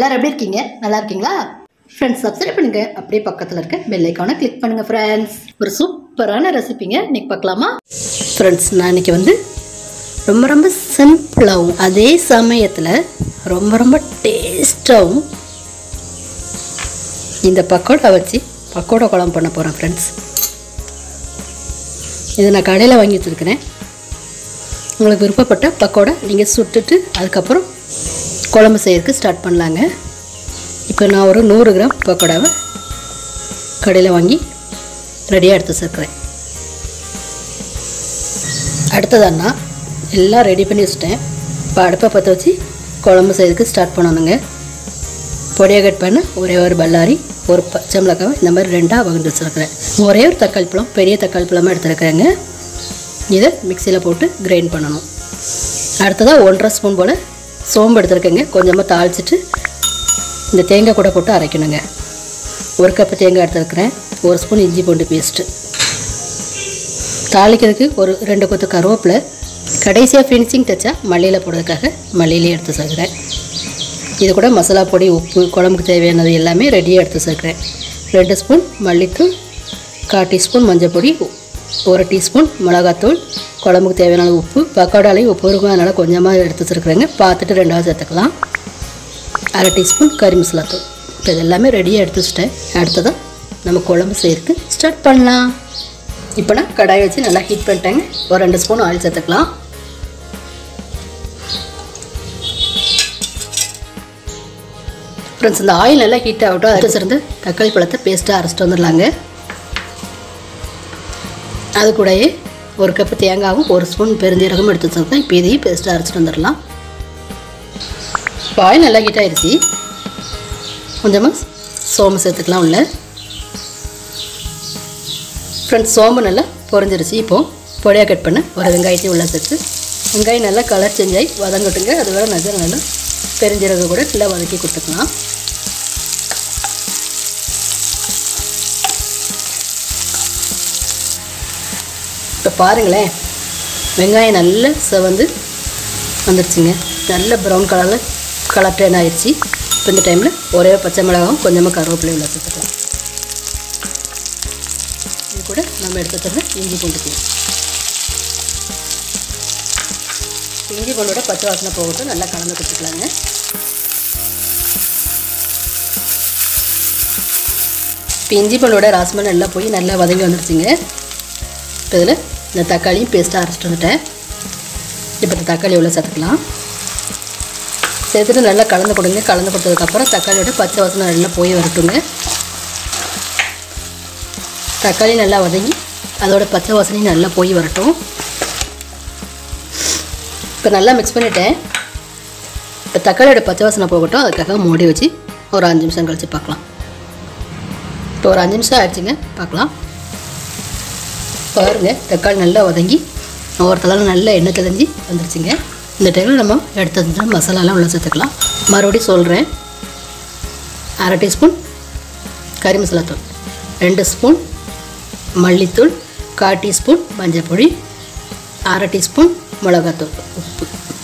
எல்லாரும் எப்படி இருக்கீங்க நல்லா இருக்கீங்களா ஃப்ரெண்ட்ஸ் சப்ஸ்கிரைப் பண்ணுங்க அப்படியே பக்கத்தில் இருக்க பெல் ஐக்கானை கிளிக் பண்ணுங்க ஃப்ரெண்ட்ஸ் ஒரு சூப்பரான ரெசிபிங்க இன்னைக்கு பார்க்கலாமா ஃப்ரெண்ட்ஸ் நான் இன்னைக்கு வந்து ரொம்ப ரொம்ப சிம்பிளாகவும் அதே சமயத்தில் ரொம்ப ரொம்ப டேஸ்ட்டாகவும் இந்த பக்கோடா வச்சு பக்கோடா குழம்பு பண்ண போகிறேன் ஃப்ரெண்ட்ஸ் இது நான் கடையில் வாங்கி வச்சுருக்கிறேன் உங்களுக்கு விருப்பப்பட்ட பக்கோடா நீங்கள் சுட்டுட்டு அதுக்கப்புறம் குழம்பு செய்யறதுக்கு ஸ்டார்ட் பண்ணலாங்க இப்போ நான் ஒரு நூறு கிராம் பக்கோடாவை கடையில் வாங்கி ரெடியாக எடுத்து வச்சுருக்கிறேன் அடுத்ததானா எல்லாம் ரெடி பண்ணி வச்சுட்டேன் இப்போ அடுப்பை பற்ற வச்சு குழம்பு செய்யறதுக்கு ஸ்டார்ட் பண்ணணுங்க பொடியை கட் பண்ண ஒரே ஒரு பல்லாரி ஒரு பச்சை மிளகாவை இந்த மாதிரி ரெண்டாக வகுந்து வச்சுருக்கிறேன் ஒரே ஒரு தக்காளி பழம் பெரிய தக்காளி பழமாக எடுத்துருக்கிறேங்க இதை மிக்சியில் போட்டு கிரைண்ட் பண்ணணும் அடுத்ததாக ஒன்றரை ஸ்பூன் போல் சோம்பு எடுத்துருக்கேங்க கொஞ்சமாக தாளிச்சிட்டு இந்த தேங்காய் கூட போட்டு அரைக்கணுங்க ஒரு கப்பு தேங்காய் எடுத்துருக்கிறேன் ஒரு ஸ்பூன் இஞ்சி பூண்டு பேஸ்ட்டு தாளிக்கிறதுக்கு ஒரு ரெண்டு கொத்து கருவேப்பிலை கடைசியாக ஃபினிஷிங் தச்சா மல்லியில் போடுறதுக்காக மல்லியிலே எடுத்து சேர்க்குறேன் இது கூட மசாலா பொடி உப்பு குழம்புக்கு தேவையானது எல்லாமே ரெடியாக எடுத்து சேர்க்குறேன் ரெண்டு ஸ்பூன் மல்லித்தூள் கால் டீஸ்பூன் மஞ்சள் பொடி ஒரு டீஸ்பூன் மிளகாத்தூள் குழம்புக்கு தேவையான உப்பு பக்கோடாலையும் உப்பு இருக்கும் அதனால் கொஞ்சமாக எடுத்து வச்சுருக்குறேங்க பார்த்துட்டு ரெண்டாவது சேர்த்துக்கலாம் அரை டீஸ்பூன் கறி மசாலா தூள் இப்போ இது எல்லாமே ரெடியாக எடுத்து வச்சிட்டேன் அடுத்ததாக நம்ம குழம்பு செய்யறதுக்கு ஸ்டார்ட் பண்ணலாம் இப்போ நான் கடாய் வச்சு நல்லா ஹீட் பண்ணிட்டேங்க ஒரு ரெண்டு ஸ்பூன் ஆயில் சேர்த்துக்கலாம் ஃப்ரெண்ட்ஸ் இந்த ஆயில் நல்லா ஹீட் ஆகட்டும் அடுத்து சிறந்து தக்காளி பழத்தை பேஸ்ட்டாக அரைச்சிட்டு வந்துடலாங்க அது கூடயே ஒரு கப்பு தேங்காவும் ஒரு ஸ்பூன் பெருஞ்சீரகமும் எடுத்து வச்சுருக்கேன் இப்போ இதையும் பேஸ்ட்டாக அரைச்சிட்டு வந்துடலாம் இப்போ ஆயில் நல்லா ஹீட் ஆயிடுச்சு கொஞ்சமாக சோம்பு சேர்த்துக்கலாம் உள்ள ஃப்ரெண்ட்ஸ் சோம்பு நல்லா பொரிஞ்சிருச்சு இப்போது பொடியாக கட் பண்ண ஒரு வெங்காயத்தையும் உள்ளே சேர்த்து வெங்காயம் நல்லா கலர் சேஞ்ச் ஆகி வதங்கட்டுங்க அது வேறு நஜர் நல்லா பெருஞ்சீரகம் கூட நல்லா வதக்கி கொடுத்துக்கலாம் இப்போ பாருங்களேன் வெங்காயம் நல்லா செவந்து வந்துருச்சுங்க நல்ல ப்ரௌன் கலரில் கலர் டேன் ஆயிடுச்சு இப்போ இந்த டைமில் ஒரே பச்சை மிளகாவும் கொஞ்சமாக கருவேப்பிலை உள்ள சேர்த்துக்கலாம் இது கூட நம்ம எடுத்து வச்சுருந்த இஞ்சி பூண்டு பேஸ்ட் இஞ்சி பூண்டோட பச்சை வாசனை போகட்டும் நல்லா கலந்து கொடுத்துக்கலாங்க இப்போ இஞ்சி பூண்டோட ராஸ்மல் நல்லா போய் நல்லா வதங்கி வந்துருச்சுங்க இப்போ இதில் இந்த தக்காளியும் பேஸ்ட்டாக அரைச்சிட்டு வந்துட்டேன் இப்போ இந்த தக்காளி உள்ள சேர்த்துக்கலாம் சேர்த்துட்டு நல்லா கலந்து கொடுங்க கலந்து கொடுத்ததுக்கப்புறம் தக்காளியோட பச்சை வாசனை நல்லா போய் வரட்டுங்க தக்காளி நல்லா வதங்கி அதோட பச்சை வாசனையும் நல்லா போய் வரட்டும் இப்போ நல்லா மிக்ஸ் பண்ணிட்டேன் இப்போ தக்காளியோட பச்சை வாசனை போகட்டும் அதுக்காக மூடி வச்சு ஒரு அஞ்சு நிமிஷம் கழித்து பார்க்கலாம் இப்போ ஒரு அஞ்சு நிமிஷம் ஆயிடுச்சுங்க பார்க்கலாம் பாருங்க தக்காளி நல்லா வதங்கி ஒருத்தலாம் நல்லா எண்ணெய் தெளிஞ்சு வந்துருச்சுங்க இந்த டைமில் நம்ம எடுத்து வந்த மசாலாலாம் உள்ள சேர்த்துக்கலாம் மறுபடியும் சொல்கிறேன் அரை டீஸ்பூன் கறி மசாலா தூள் ரெண்டு ஸ்பூன் மல்லித்தூள் கால் டீஸ்பூன் மஞ்சள் பொடி அரை டீஸ்பூன் மிளகாத்தூள் உப்பு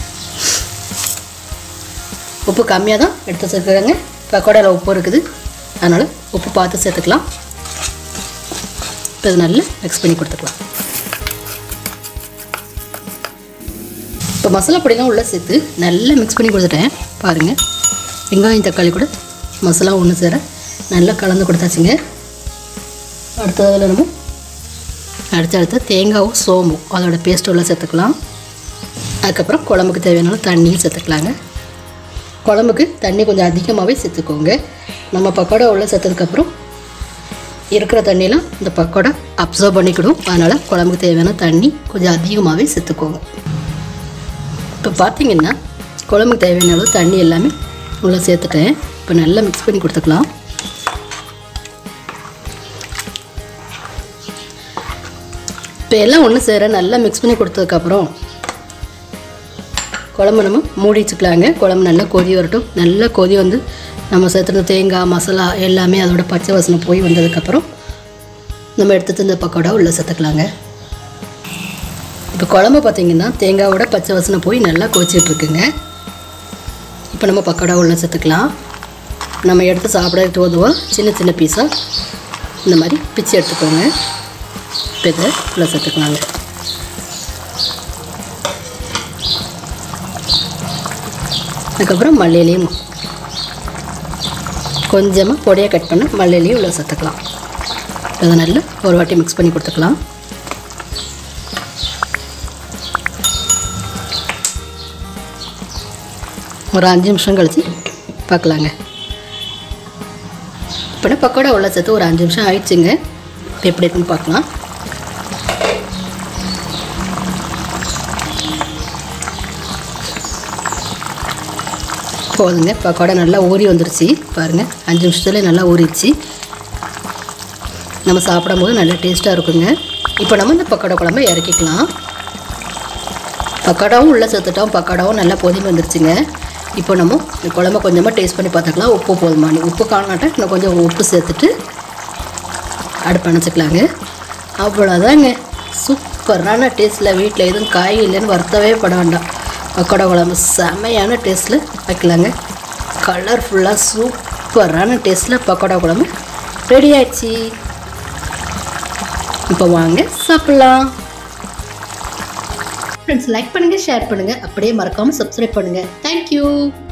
உப்பு கம்மியாக தான் எடுத்து வச்சுருக்குறேங்க பக்கோடாவில் உப்பு இருக்குது அதனால் உப்பு பார்த்து சேர்த்துக்கலாம் இப்போ இது நல்லா மிக்ஸ் பண்ணி கொடுத்துக்கலாம் இப்போ மசாலா பொடிலாம் உள்ளே சேர்த்து நல்லா மிக்ஸ் பண்ணி கொடுத்துட்டேன் பாருங்கள் வெங்காயம் தக்காளி கூட மசாலா ஒன்று சேர நல்லா கலந்து கொடுத்தாச்சுங்க அடுத்ததில் நம்ம அடுத்து அடுத்து தேங்காவும் சோம்பும் அதோட பேஸ்ட் உள்ள சேர்த்துக்கலாம் அதுக்கப்புறம் குழம்புக்கு தேவையான தண்ணியும் சேர்த்துக்கலாங்க குழம்புக்கு தண்ணி கொஞ்சம் அதிகமாகவே சேர்த்துக்கோங்க நம்ம பக்கோடா உள்ள சேர்த்ததுக்கப்புறம் இருக்கிற தண்ணியெலாம் இந்த பக்கோடா அப்சர்வ் பண்ணிக்கிடும் அதனால் குழம்புக்கு தேவையான தண்ணி கொஞ்சம் அதிகமாகவே சேர்த்துக்கோங்க இப்போ பார்த்தீங்கன்னா குழம்புக்கு தேவையான அளவு தண்ணி எல்லாமே உள்ளே சேர்த்துட்டேன் இப்போ நல்லா மிக்ஸ் பண்ணி கொடுத்துக்கலாம் இப்போ எல்லாம் ஒன்று சேர நல்லா மிக்ஸ் பண்ணி கொடுத்ததுக்கப்புறம் குழம்பு நம்ம மூடி வச்சுக்கலாங்க குழம்பு நல்லா கொதி வரட்டும் நல்லா கொதி வந்து நம்ம சேர்த்துருந்த தேங்காய் மசாலா எல்லாமே அதோட பச்சை வாசனை போய் வந்ததுக்கப்புறம் நம்ம எடுத்து இந்த பக்கோடா உள்ளே சேர்த்துக்கலாங்க இப்போ குழம்பு பார்த்தீங்கன்னா தேங்காவோட பச்சை வாசனை போய் நல்லா கொதிச்சிட்ருக்குங்க இப்போ நம்ம பக்கோடா உள்ள சேர்த்துக்கலாம் நம்ம எடுத்து சாப்பிட தோதுவோம் சின்ன சின்ன பீஸாக இந்த மாதிரி பிச்சு எடுத்துக்கோங்க இப்போ இதை உள்ள சேர்த்துக்கலாங்க அதுக்கப்புறம் மல்லியிலையும் கொஞ்சமாக பொடியாக கட் பண்ண மல்லியிலையும் உள்ள சேர்த்துக்கலாம் அதை நல்லா ஒரு வாட்டி மிக்ஸ் பண்ணி கொடுத்துக்கலாம் ஒரு அஞ்சு நிமிஷம் கழித்து பார்க்கலாங்க இப்போ பக்கோடா உள்ள சேர்த்து ஒரு அஞ்சு நிமிஷம் ஆயிடுச்சுங்க இப்போ எப்படி இருக்குன்னு பார்க்கலாம் போதுங்க பக்கோடா நல்லா ஊறி வந்துருச்சு பாருங்கள் அஞ்சு நிமிஷத்துல நல்லா ஊறிடுச்சு நம்ம சாப்பிடும்போது நல்லா டேஸ்ட்டாக இருக்குங்க இப்போ நம்ம இந்த பக்கோடா குழம்பு இறக்கிக்கலாம் பக்கோடாவும் உள்ளே சேர்த்துட்டோம் பக்கோடாவும் நல்லா பொதிமை வந்துருச்சுங்க இப்போ நம்ம இந்த குழம்ப கொஞ்சமாக டேஸ்ட் பண்ணி பார்த்துக்கலாம் உப்பு போதுமானு உப்பு காணாட்டா இன்னும் கொஞ்சம் உப்பு சேர்த்துட்டு அடுப்பு அணைச்சிக்கலாங்க அவ்வளோதாங்க சூப்பரான டேஸ்ட்டில் வீட்டில் எதுவும் காய் இல்லைன்னு வருத்தவே பட வேண்டாம் பக்கோடா குழம்பு செமையான டேஸ்ட்டில் வைக்கலாங்க கலர்ஃபுல்லாக சூப்பரான டேஸ்ட்டில் பக்கோடா குழம்பு ரெடி ஆயிடுச்சு இப்போ வாங்க சாப்பிட்லாம் ஃப்ரெண்ட்ஸ் லைக் பண்ணுங்கள் ஷேர் பண்ணுங்கள் அப்படியே மறக்காமல் சப்ஸ்கிரைப் பண்ணுங்கள் தேங்க்யூ